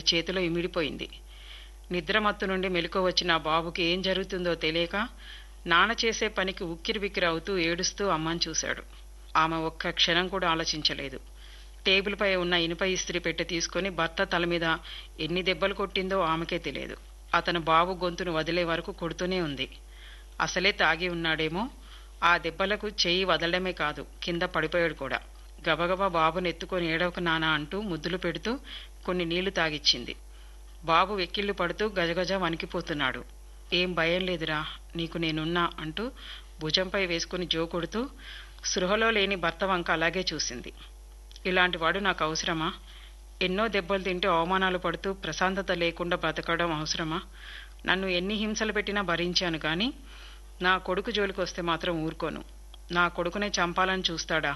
చేతిలో ఇమిడిపోయింది నిద్రమత్తు నుండి మెలకు వచ్చిన ఆ బాబుకి ఏం జరుగుతుందో తెలియక నాన్న చేసే పనికి ఉక్కిరి బిక్కిరి అవుతూ ఏడుస్తూ అమ్మని చూశాడు ఆమె ఒక్క క్షణం కూడా ఆలోచించలేదు టేబుల్పై ఉన్న ఇనుప ఇస్త్రీ పెట్టి తీసుకొని భర్త తల మీద ఎన్ని దెబ్బలు కొట్టిందో ఆమెకే తెలియదు అతను బాబు గొంతును వదిలే వరకు కొడుతూనే ఉంది అసలే తాగి ఉన్నాడేమో ఆ దెబ్బలకు చెయ్యి వదలడమే కాదు కింద పడిపోయాడు కూడా గబగబా బాబుని ఎత్తుకొని ఏడవకు నానా అంటూ ముద్దులు పెడుతూ కొన్ని నీళ్లు తాగిచ్చింది బాబు వెక్కిళ్ళు పడుతూ గజగజ వణికిపోతున్నాడు ఏం భయం లేదురా నీకు నేనున్నా అంటూ భుజంపై వేసుకుని జో కొడుతూ సృహలో లేని భర్త వంక అలాగే చూసింది ఇలాంటి వాడు నాకు అవసరమా ఎన్నో దెబ్బలు తింటూ అవమానాలు పడుతూ ప్రశాంతత లేకుండా బ్రతకడం అవసరమా నన్ను ఎన్ని హింసలు పెట్టినా భరించాను కానీ నా కొడుకు జోలికి వస్తే మాత్రం ఊరుకోను నా కొడుకునే చంపాలని చూస్తాడా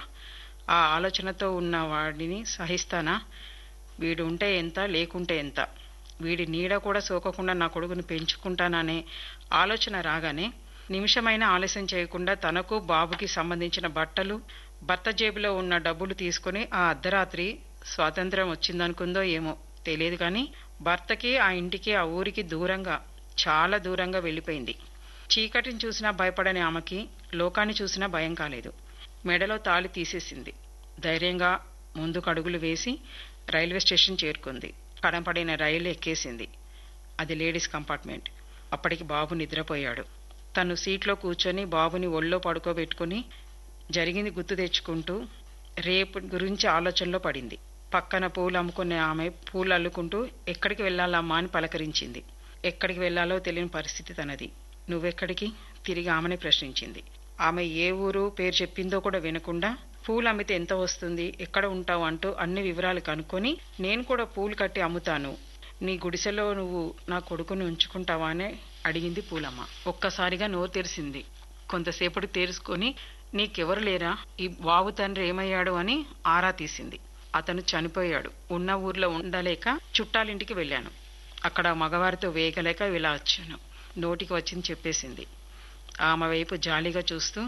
ఆ ఆలోచనతో ఉన్న వాడిని సహిస్తానా వీడు ఉంటే ఎంత లేకుంటే ఎంత వీడి నీడ కూడా సోకకుండా నా కొడుకుని పెంచుకుంటాననే ఆలోచన రాగానే నిమిషమైన ఆలస్యం చేయకుండా తనకు బాబుకి సంబంధించిన బట్టలు భర్త జేబులో ఉన్న డబ్బులు తీసుకుని ఆ అర్ధరాత్రి స్వాతంత్రం వచ్చిందనుకుందో ఏమో తెలియదు కానీ భర్తకి ఆ ఇంటికి ఆ ఊరికి దూరంగా చాలా దూరంగా వెళ్ళిపోయింది చీకటిని చూసినా భయపడని ఆమెకి లోకాన్ని చూసినా భయం కాలేదు మెడలో తాళి తీసేసింది ధైర్యంగా ముందుకు అడుగులు వేసి రైల్వే స్టేషన్ చేరుకుంది కనపడిన రైలు ఎక్కేసింది అది లేడీస్ కంపార్ట్మెంట్ అప్పటికి బాబు నిద్రపోయాడు తను సీట్లో కూర్చొని బాబుని ఒళ్ళో పడుకోబెట్టుకుని జరిగింది గుర్తు తెచ్చుకుంటూ రేపు గురించి ఆలోచనలో పడింది పక్కన పూలు అమ్ముకునే ఆమె పూలు అల్లుకుంటూ ఎక్కడికి వెళ్ళాలమ్మా అని పలకరించింది ఎక్కడికి వెళ్ళాలో తెలియని పరిస్థితి తనది నువ్వెక్కడికి తిరిగి ఆమెనే ప్రశ్నించింది ఆమె ఏ ఊరు పేరు చెప్పిందో కూడా వినకుండా పూలు అమ్మితే ఎంత వస్తుంది ఎక్కడ ఉంటావు అంటూ అన్ని వివరాలు కనుక్కొని నేను కూడా పూలు కట్టి అమ్ముతాను నీ గుడిసెలో నువ్వు నా కొడుకుని ఉంచుకుంటావా అని అడిగింది పూలమ్మ ఒక్కసారిగా నోరు తెరిసింది కొంతసేపటి తెరుచుకొని నీకెవరు లేరా ఈ బాబు తండ్రి ఏమయ్యాడు అని ఆరా తీసింది అతను చనిపోయాడు ఉన్న ఊర్లో ఉండలేక చుట్టాలింటికి వెళ్ళాను అక్కడ మగవారితో వేయగలేక ఇలా వచ్చాను నోటికి వచ్చింది చెప్పేసింది ఆమె వైపు జాలిగా చూస్తూ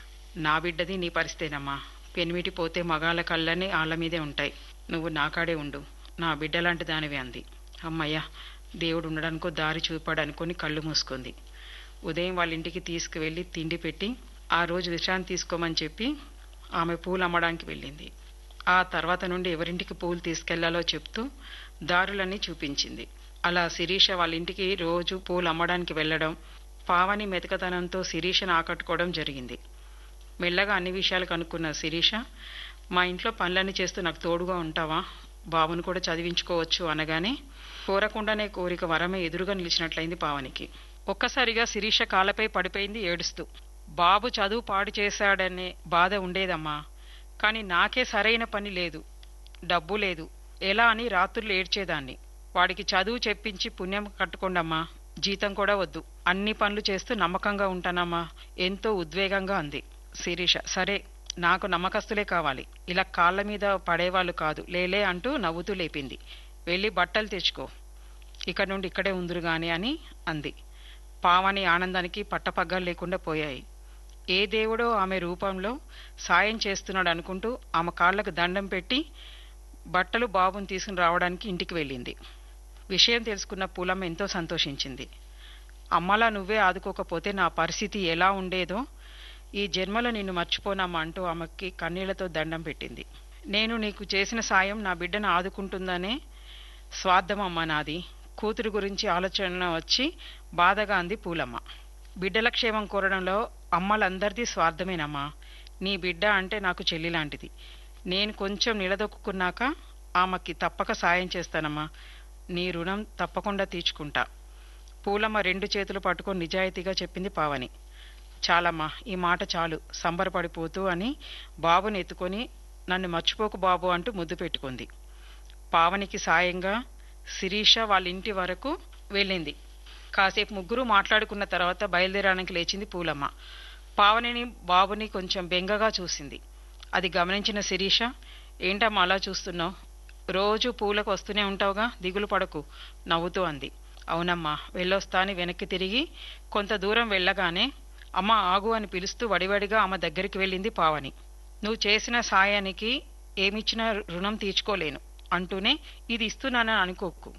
నా బిడ్డది నీ పరిస్థితేనమ్మా పెనిమిటి పోతే మగాళ్ళ కళ్ళని ఆళ్ళ మీదే ఉంటాయి నువ్వు నాకాడే ఉండు నా బిడ్డ లాంటి దానివి అంది అమ్మయ్య దేవుడు ఉండడానికో దారి చూపాడు అనుకుని కళ్ళు మూసుకుంది ఉదయం వాళ్ళ ఇంటికి తీసుకువెళ్ళి తిండి పెట్టి ఆ రోజు విశ్రాంతి తీసుకోమని చెప్పి ఆమె పూలు అమ్మడానికి వెళ్ళింది ఆ తర్వాత నుండి ఎవరింటికి పూలు తీసుకెళ్లాలో చెప్తూ దారులన్నీ చూపించింది అలా శిరీష వాళ్ళ ఇంటికి రోజు పూలు అమ్మడానికి వెళ్ళడం పావని మెతకతనంతో శిరీషను ఆకట్టుకోవడం జరిగింది మెల్లగా అన్ని విషయాలు కనుక్కున్న శిరీష మా ఇంట్లో పనులన్నీ చేస్తూ నాకు తోడుగా ఉంటావా బాబును కూడా చదివించుకోవచ్చు అనగానే కోరకుండానే కోరిక వరమే ఎదురుగా నిలిచినట్లయింది పావనికి ఒక్కసారిగా శిరీష కాళ్ళపై పడిపోయింది ఏడుస్తూ బాబు చదువు పాడు చేశాడనే బాధ ఉండేదమ్మా కానీ నాకే సరైన పని లేదు డబ్బు లేదు ఎలా అని రాత్రులు ఏడ్చేదాన్ని వాడికి చదువు చెప్పించి పుణ్యం కట్టుకోండమ్మా జీతం కూడా వద్దు అన్ని పనులు చేస్తూ నమ్మకంగా ఉంటానమ్మా ఎంతో ఉద్వేగంగా అంది శిరీష సరే నాకు నమ్మకస్తులే కావాలి ఇలా కాళ్ళ మీద పడేవాళ్ళు కాదు లేలే అంటూ నవ్వుతూ లేపింది వెళ్ళి బట్టలు తెచ్చుకో ఇక నుండి ఇక్కడే ఉందురు గాని అని అంది పావని ఆనందానికి పట్టపగ్గాలు లేకుండా పోయాయి ఏ దేవుడో ఆమె రూపంలో సాయం చేస్తున్నాడు అనుకుంటూ ఆమె కాళ్ళకు దండం పెట్టి బట్టలు బాబుని తీసుకుని రావడానికి ఇంటికి వెళ్ళింది విషయం తెలుసుకున్న పూలమ్మ ఎంతో సంతోషించింది అమ్మలా నువ్వే ఆదుకోకపోతే నా పరిస్థితి ఎలా ఉండేదో ఈ జన్మలో నిన్ను మర్చిపోనమ్మా అంటూ ఆమెకి కన్నీళ్లతో దండం పెట్టింది నేను నీకు చేసిన సాయం నా బిడ్డను ఆదుకుంటుందనే స్వార్థమమ్మ నాది కూతురు గురించి ఆలోచన వచ్చి బాధగా అంది పూలమ్మ బిడ్డల క్షేమం కోరడంలో అమ్మలందరిది స్వార్థమేనమ్మా నీ బిడ్డ అంటే నాకు చెల్లి లాంటిది నేను కొంచెం నిలదొక్కున్నాక ఆమెకి తప్పక సాయం చేస్తానమ్మా నీ రుణం తప్పకుండా తీర్చుకుంటా పూలమ్మ రెండు చేతులు పట్టుకొని నిజాయితీగా చెప్పింది పావని చాలమ్మా ఈ మాట చాలు సంబరపడిపోతూ అని బాబుని ఎత్తుకొని నన్ను మర్చిపోకు బాబు అంటూ ముద్దు పెట్టుకుంది పావనికి సాయంగా శిరీష వాళ్ళ ఇంటి వరకు వెళ్ళింది కాసేపు ముగ్గురు మాట్లాడుకున్న తర్వాత బయలుదేరడానికి లేచింది పూలమ్మ పావనిని బాబుని కొంచెం బెంగగా చూసింది అది గమనించిన శిరీష ఏంటమ్మా అలా చూస్తున్నావు రోజు పూలకు వస్తూనే ఉంటావుగా దిగులు పడకు నవ్వుతూ అంది అవునమ్మా వెళ్ళొస్తా అని వెనక్కి తిరిగి కొంత దూరం వెళ్ళగానే అమ్మ ఆగు అని పిలుస్తూ వడివడిగా ఆమె దగ్గరికి వెళ్ళింది పావని నువ్వు చేసిన సాయానికి ఏమిచ్చినా రుణం తీర్చుకోలేను అంటూనే ఇది ఇస్తున్నానని అనుకోకు